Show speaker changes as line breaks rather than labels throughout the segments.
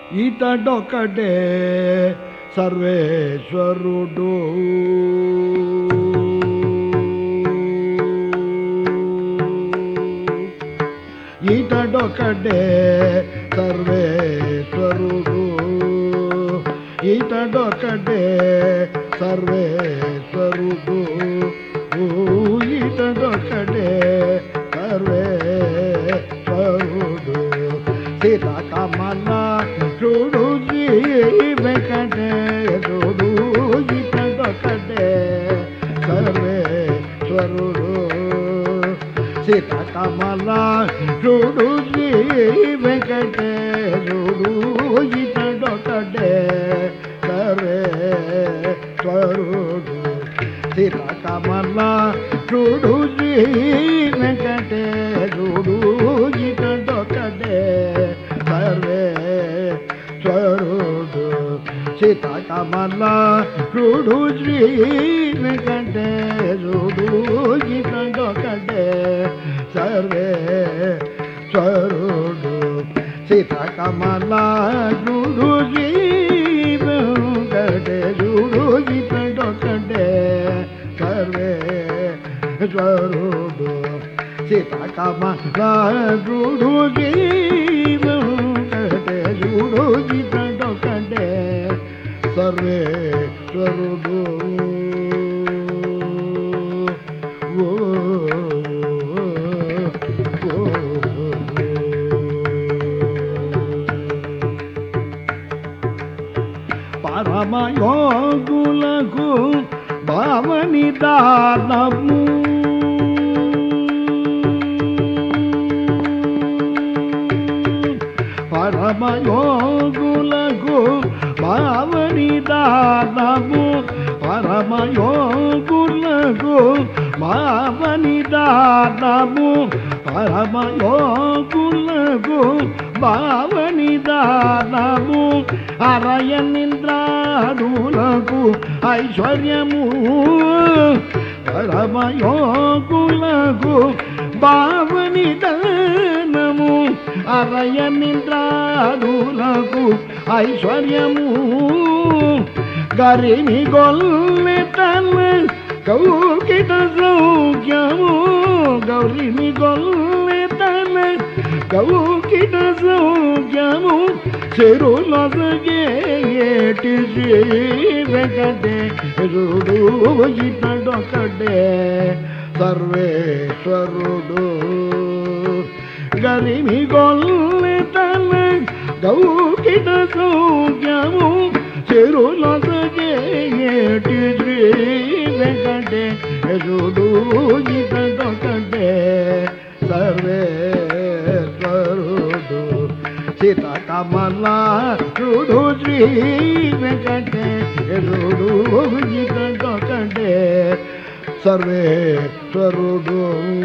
ఇతడొకటే సర్వేశ్వరుడు ఇతడొకటే సర్వేశ్వరుడు ఇతడొకటే సర్వేశ్వరుడు ఇతడొకటే సర్వేశ్వరుడు సీతాకమల చూడు శ్రీ వెంకటేశుడు ఇతడొకటే సర్వేశ్వరుడు సీతాకమల చూడు శ్రీ వెంకటేశుడు ఇతడొకటే సర్వేశ్వరుడు సీతాకమల చూడు శ్రీ వెంకటేశుడు ఇతడొకటే సర్వేశ్వరుడు సీతాకమల చూడు శ్రీ వెంకటేశుడు ఇతడొకటే సర్వేశ్వరుడు సీతాకమల చూడు శ్రీ వెంకటేశుడు ఇతడొకటే సర్వేశ్వరుడు సీతాకమలాడు జీవుడు ఇతడొకటే సర్వేశ్వరుడు ఓ, ఓ, పరమయోగులకు భావని దానము పరమయోగులకు భావని దానము పరమయోగులకు భావని దానము పరమయోగులకు భావని దానము అరయనింద్రాడులకు ఐశ్వర్యము పరమయోగులకు భావని దానము అరయనింద్రాడులకు ఐశ్వర్యము గరిని గొల్లె తన కౌకిట సౌఖ్యము గౌరిని గొల్లె తన కౌకిట సౌఖ్యము చెరులొసగేటి శ్రీ వెంకటేశుడు ఇతడొకటే సర్వేశ్వరుడు గరిమి గొల్లె తన గౌకిట సౌఖ్యము చెరులొసగేటి శ్రీ వెంకటేశుడు ఇతడొకటే సర్వేశ్వరుడు సీతాకమల చూడు శ్రీ వెంకటేశుడు ఇతడొకటే సర్వేశ్వరుడు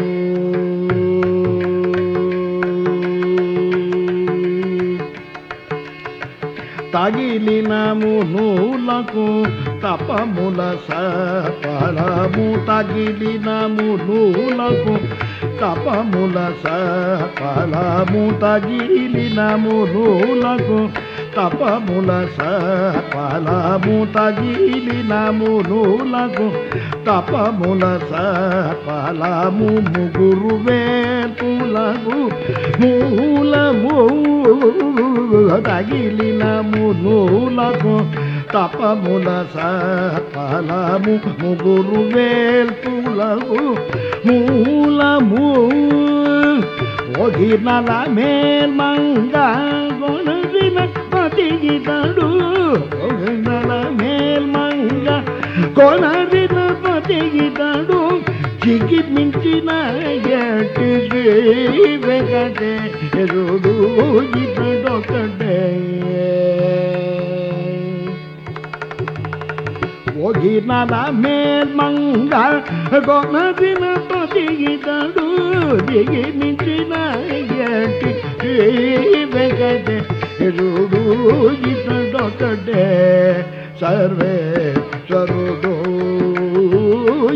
తగిలినము నూలకు తపముల సఫలము తగిలినము నూలకు తపముల సఫలము తగిలినము నూలకు తపముల సఫలము తగిలినము నూలకు తపముల సఫలము ముగురు వేపులకు మూలము తగిలినము నూలకు తపముల సఫలము ముగురు వేల్పులకు మూలము ఒగినల మేల్మంగ గొనదిన పతిగితడు ఒగినల మేల్మంగ కొనదిన పతిగితడు చిగి మించిన ఎట్టి శ్రీ వెంకటేశుడు ఇతడొకటే ఒగినల మేల్మంగ కొనదిన పతిగితడు దిగి మించిన ఎట్టి శ్రీ వెంకటేశుడు ఇతడొకటే సర్వేశ్వరుడు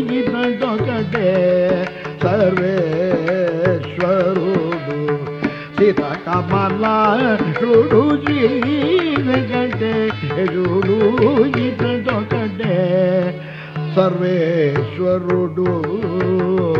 ఇతడొకటే సర్వేశ్వరుడు సీత కమలాడు శ్రీ వెంకటేశుడు ఇతడొకటే సర్వేశ్వరుడు